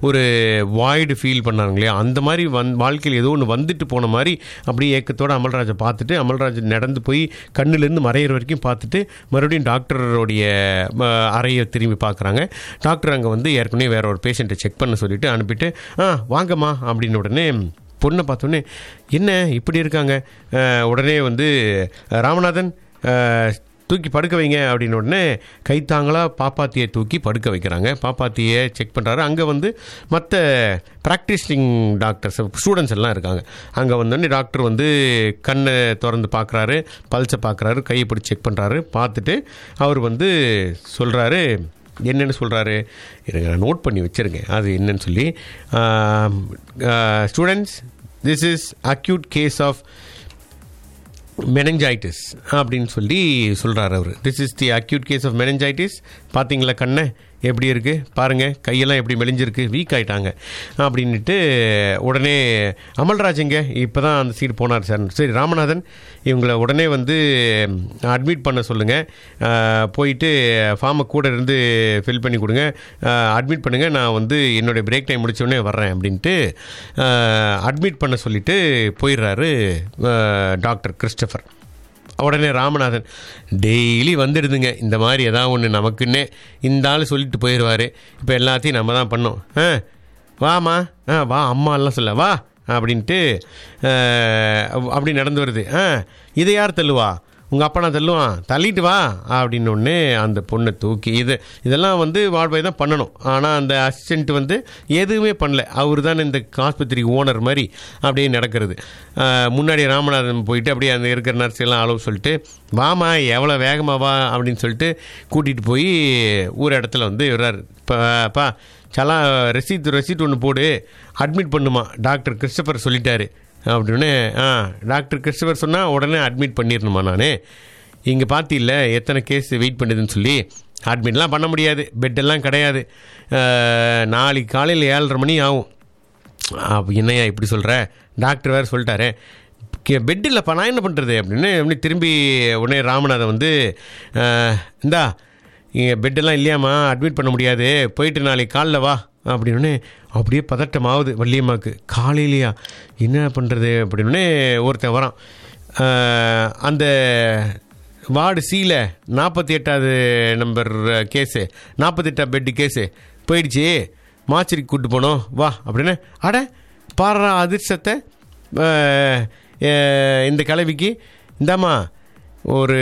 ஒரு void feel பண்ணாங்க இல்லையா அந்த மாதிரி வந் வாழ்க்கையில் ஏதோ ஒன்று வந்துட்டு போன மாதிரி அப்படியே ஏக்கத்தோட அமல்ராஜை பார்த்துட்டு அமல்ராஜ் நடந்து போய் கண்ணுலேருந்து மறையிற வரைக்கும் பார்த்துட்டு மறுபடியும் டாக்டருடைய ம, அறையை திரும்பி பார்க்குறாங்க டாக்டர் அங்கே வந்து ஏற்கனவே வேற ஒரு பேஷண்ட்டை செக் பண்ண சொல்லிட்டு அனுப்பிட்டு ஆ வாங்கம்மா அப்படின்னு உடனே பொண்ணை பார்த்தோன்னே என்ன இப்படி இருக்காங்க அஹ், உடனே வந்து அஹ், ராமநாதன் அஹ், தூக்கி படுக்க வைங்க அப்படின்னு உடனே கைத்தாங்களாக பாப்பாத்தியை தூக்கி படுக்க வைக்கிறாங்க பாப்பாத்தியை செக் பண்ணுறாரு அங்கே வந்து மற்ற ப்ராக்டிஸிங் டாக்டர்ஸ் ஸ்டூடெண்ட்ஸ் எல்லாம் இருக்காங்க அங்கே வந்தோடனே டாக்டர் வந்து கண்ணை திறந்து பார்க்குறாரு பல்ஸை பார்க்குறாரு கையை பிடிச்சி செக் பண்ணுறாரு பார்த்துட்டு அவர் வந்து சொல்கிறாரு என்னென்னு சொல்கிறாரு எனக்கு நான் நோட் பண்ணி வச்சுருக்கேன் அது என்னன்னு சொல்லி students this is acute case of meningitis அப்படின்னு சொல்லி சொல்கிறார் அவர் this is the acute case of meningitis பார்த்தீங்களா கண்ணை எப்படி இருக்குது பாருங்கள் கையெல்லாம் எப்படி மெலிஞ்சிருக்கு வீக் ஆயிட்டாங்க அப்படின்ட்டு உடனே அமல்ராஜ் எங்க இப்போ தான் அந்த சீட் போனார் சார் சரி ராமநாதன் இவங்களை உடனே வந்து அட்மிட் பண்ண சொல்லுங்கள் போயிட்டு ஃபார்மை கூட இருந்து ஃபில் பண்ணி கொடுங்க அட்மிட் பண்ணுங்கள் நான் வந்து என்னுடைய பிரேக் டைம் முடிச்சோடனே வர்றேன் அப்படின்ட்டு அட்மிட் பண்ண சொல்லிட்டு போயிடுறாரு அஹ், டாக்டர் கிறிஸ்டபர் உடனே ராமநாதன் டெய்லி வந்துடுதுங்க இந்த மாதிரி ஏதாவது ஒன்று நமக்குன்னே இந்த ஆள் சொல்லிட்டு போயிடுவார் இப்போ எல்லாத்தையும் நம்ம தான் பண்ணோம் ஆ வாம்மா ஆ வா அம்மா எல்லாம் சொல்ல வா அப்படின்ட்டு அஹ், அப்படி நடந்து வருது ஆ இதை யார் தள்ளுவா உங்கள் அப்பா நான் தள்ளுவான் தள்ளிட்டு வா அப்படின்னு ஒன்று அந்த பொண்ணை தூக்கி இது இதெல்லாம் வந்து வாட்பாய் தான் பண்ணணும் ஆனால் அந்த அசிஸ்டண்ட் வந்து எதுவுமே பண்ணல அவர் தான் இந்த ஆஸ்பத்திரி ஓனர் மாதிரி அப்படியே நடக்கிறது ஆஹ் முன்னாடி ராமநாதன் போயிட்டு அப்படியே அந்த இருக்கிற நர்ஸ் எல்லாம் அளவு சொல்லிட்டு வாமா எவ்வளோ வேகமாக வா அப்படின்னு சொல்லிட்டு கூட்டிகிட்டு போய் ஊர் இடத்துல வந்து விடுறாரு பா சலா ரெசீட் ரெசீட் ஒன்று போடு அட்மிட் பண்ணுமா டாக்டர் கிறிஸ்டபர் சொல்லிட்டாரு அப்படின்னு ஆ டாக்டர் கிறிஸ்டபர் சொன்னால் உடனே அட்மிட் பண்ணிடணுமா நான் இங்கே பார்த்தில்ல எத்தனை கேஸ் வெயிட் பண்ணுதுன்னு சொல்லி அட்மிட்லாம் பண்ண முடியாது பெட்டெல்லாம் கிடையாது அஹ், நாளைக்கு காலையில் ஏழரை மணி ஆகும் அப்ப என்னய்யா இப்படி சொல்கிற டாக்டர் வேறு சொல்லிட்டாரு பெட் இல்லைப்பா நான் என்ன பண்ணுறது அப்படின்னு அப்படி திரும்பி உடனே ராமநாதன் வந்து அஹ், இந்தா இங்கே பெட்டெல்லாம் இல்லையாம்மா அட்மிட் பண்ண முடியாது போயிட்டு நாளைக்கு காலைல வா அப்படின்னு அப்படியே பதட்டமாகுது வள்ளியம்மாவுக்கு காலையிலையா என்ன பண்ணுறது அப்படின்னு ஒருத்தன் வரான் அஹ், அந்த வார்டு சியில் நாற்பத்தி எட்டாவது நம்பர் கேஸு நாற்பத்தெட்டாம் பெட்டு கேஸு போயிடுச்சு மாச்சரிக்கு கூட்டு போனோம் வா அப்படின்னு அட பாடுற அதிர்ஷ்டத்தை அஹ், அஹ், இந்த கிளவிக்கு இந்தாம்மா ஒரு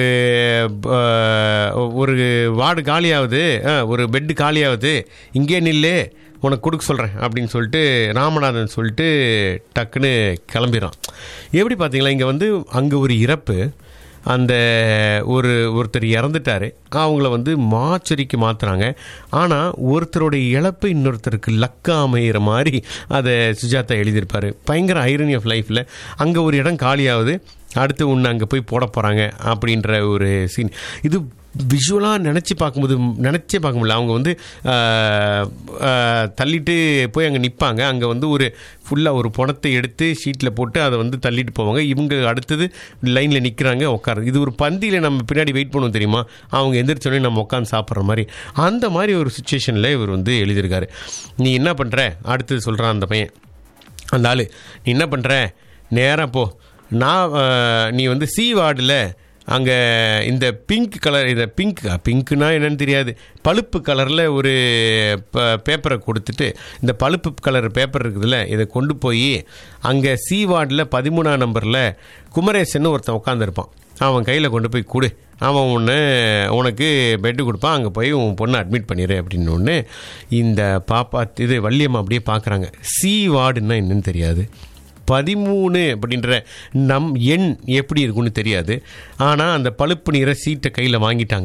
அஹ், ஒரு வார்டு காலியாகுது அஹ், ஒரு பெட்டு காலியாகுது இங்கே நில்லு உனக்கு கொடுக்க சொல்கிறேன் அப்படின்னு சொல்லிட்டு ராமநாதன் சொல்லிட்டு டக்குன்னு கிளம்பிடுறான் எப்படி பார்த்தீங்களா இங்கே வந்து அங்கே ஒரு இறப்பு அந்த ஒரு ஒருத்தர் இறந்துட்டாரு அவங்கள வந்து மாச்சரிக்கு மாற்றுறாங்க ஆனால் ஒருத்தருடைய இழப்பு இன்னொருத்தருக்கு லக்கா அமைகிற மாதிரி அதை சுஜாதா எழுதியிருப்பார் பயங்கர ஐரணி ஆஃப் லைஃப்பில் அங்கே ஒரு இடம் காலியாகுது அடுத்து ஒன்று அங்கே போய் போட போகிறாங்க அப்படின்ற ஒரு சீன் இது விஷுவலாக நினச்சி பார்க்கும்போது நினச்சே பார்க்க முடியல அவங்க வந்து ஆஹ், ஆஹ், தள்ளிட்டு போய் அங்கே நிற்பாங்க அங்கே வந்து ஒரு ஃபுல்லாக ஒரு பணத்தை எடுத்து ஷீட்டில் போட்டு அதை வந்து தள்ளிட்டு போவாங்க இவங்க அடுத்தது லைனில் நிற்கிறாங்க உட்காரு இது ஒரு பந்தியில் நம்ம பின்னாடி வெயிட் பண்ணுவோம் தெரியுமா அவங்க எந்திரிச்சோடனே நம்ம உட்காந்து சாப்பிட்ற மாதிரி அந்த மாதிரி ஒரு சுச்சுவேஷனில் இவர் வந்து எழுதியிருக்காரு நீ என்ன பண்ணுற அடுத்தது சொல்கிறான் அந்த பையன் அந்த ஆள் நீ என்ன பண்ணுற நேராக போ நான் அஹ், நீ வந்து சி வார்டில் அங்கே இந்த பிங்க் கலர் இந்த பிங்க் பிங்க்குனா என்னன்னு தெரியாது பழுப்பு கலரில் ஒரு ப பேப்பரை கொடுத்துட்டு இந்த பழுப்பு கலர் பேப்பர் இருக்குதுல்ல இதை கொண்டு போய் அங்கே சி வார்டில் பதிமூணாம் நம்பரில் குமரேசன் ஒருத்தன் உட்காந்துருப்பான் அவன் கையில் கொண்டு போய் கொடு அவன் ஒன்று உனக்கு பெட்டு கொடுப்பான் அங்கே போய் உன் பொண்ணை அட்மிட் பண்ணிடு அப்படின்னு ஒன்று இந்த பாப்பா இது வள்ளியம்மா அப்படியே பார்க்குறாங்க சி வார்டுன்னா என்னன்னு தெரியாது பதிமூணு அப்படின்ற நம் எண் எப்படி இருக்குன்னு தெரியாது ஆனால் அந்த பழுப்பு நிற சீட்டை கையில் வாங்கிட்டாங்க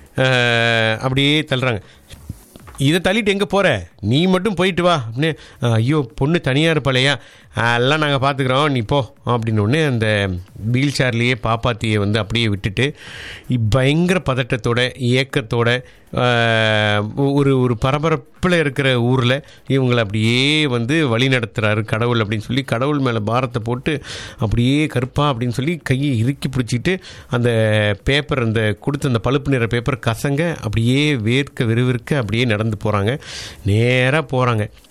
அஹ், அப்படியே தள்ளுறாங்க இதை தள்ளிட்டு எங்கே போகிற நீ மட்டும் போயிட்டு வா அப்படின்னு ஐயோ பொண்ணு தனியாக இருப்பாளையா எல்லாம் நாங்கள் பார்த்துக்குறோம் நீ போ அப்படின்னு ஒன்று அந்த வீல் சேர்லேயே பாப்பாத்தியை வந்து அப்படியே விட்டுட்டு இ- பயங்கர பதட்டத்தோட ஏக்கத்தோட ஆஹ், ஒரு ஒரு பரபரப்பில் இருக்கிற ஊரில் இவங்களை அப்படியே வந்து வழி நடத்துகிறாரு கடவுள் அப்படின்னு சொல்லி கடவுள் மேலே பாரத்தை போட்டு அப்படியே கருப்பா அப்படின்னு சொல்லி கையை இறுக்கி பிடிச்சிட்டு அந்த பேப்பர் அந்த கொடுத்த அந்த பழுப்பு நிற பேப்பர் கசங்க அப்படியே வேர்க்க விறுவிறுக்க அப்படியே நடந்து போகிறாங்க நேராக போகிறாங்க